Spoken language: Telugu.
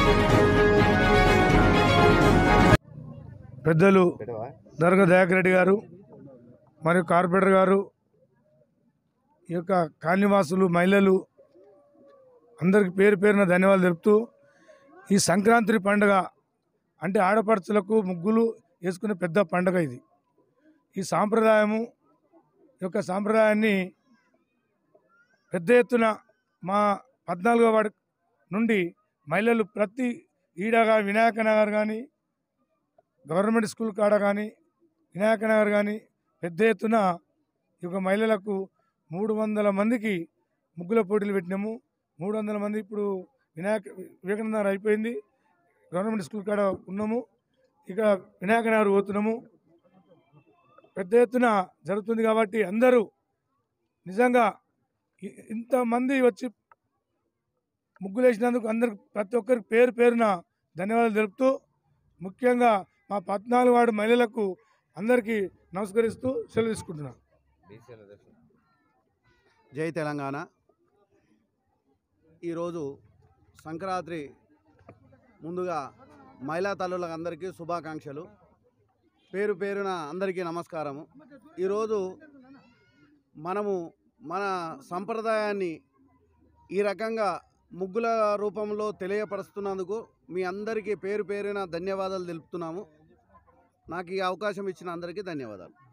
పెద్దలు దర్గా దయాకర్ రెడ్డి గారు మరియు కార్పొరేటర్ గారు ఈ యొక్క కాలనీవాసులు మహిళలు అందరికి పేరు పేరున ధన్యవాదాలు తెలుపుతూ ఈ సంక్రాంతి పండుగ అంటే ఆడపడుచులకు ముగ్గులు వేసుకునే పెద్ద పండుగ ఇది ఈ సాంప్రదాయము ఈ యొక్క సాంప్రదాయాన్ని పెద్ద ఎత్తున మా పద్నాలుగో వాడి నుండి మహిళలు ప్రతి ఈడగా వినాయక నగర్ కానీ గవర్నమెంట్ స్కూల్ కాడ కానీ వినాయక నగర్ కానీ పెద్ద ఎత్తున ఈ యొక్క మహిళలకు మూడు వందల మందికి ముగ్గుల పోటీలు పెట్టినాము మూడు వందల మంది ఇప్పుడు వినాయక వివేకానంద నగర్ అయిపోయింది గవర్నమెంట్ స్కూల్ కాడ ఉన్నాము ఇక వినాయక నగర్ పోతున్నాము పెద్ద ఎత్తున జరుగుతుంది కాబట్టి అందరూ నిజంగా ఇ- ఇంతమంది వచ్చి ముగ్గులు వేసినందుకు అందరికి ప్రతి ఒక్కరికి పేరు పేరున ధన్యవాదాలు తెలుపుతూ ముఖ్యంగా మా పద్నాలుగు వార్డు మహిళలకు అందరికీ నమస్కరిస్తూ సెలవు తీసుకుంటున్నాను జై తెలంగాణ ఈరోజు సంక్రాంతి ముందుగా మహిళా తల్లులకు అందరికీ శుభాకాంక్షలు పేరు పేరున అందరికీ నమస్కారము ఈరోజు మనము మన సంప్రదాయాన్ని ఈ రకంగా ముగ్గుల రూపంలో తెలియపరుస్తున్నందుకు మీ అందరికీ పేరు పేరున ధన్యవాదాలు తెలుపుతున్నాము నాకు ఈ అవకాశం ఇచ్చిన అందరికీ ధన్యవాదాలు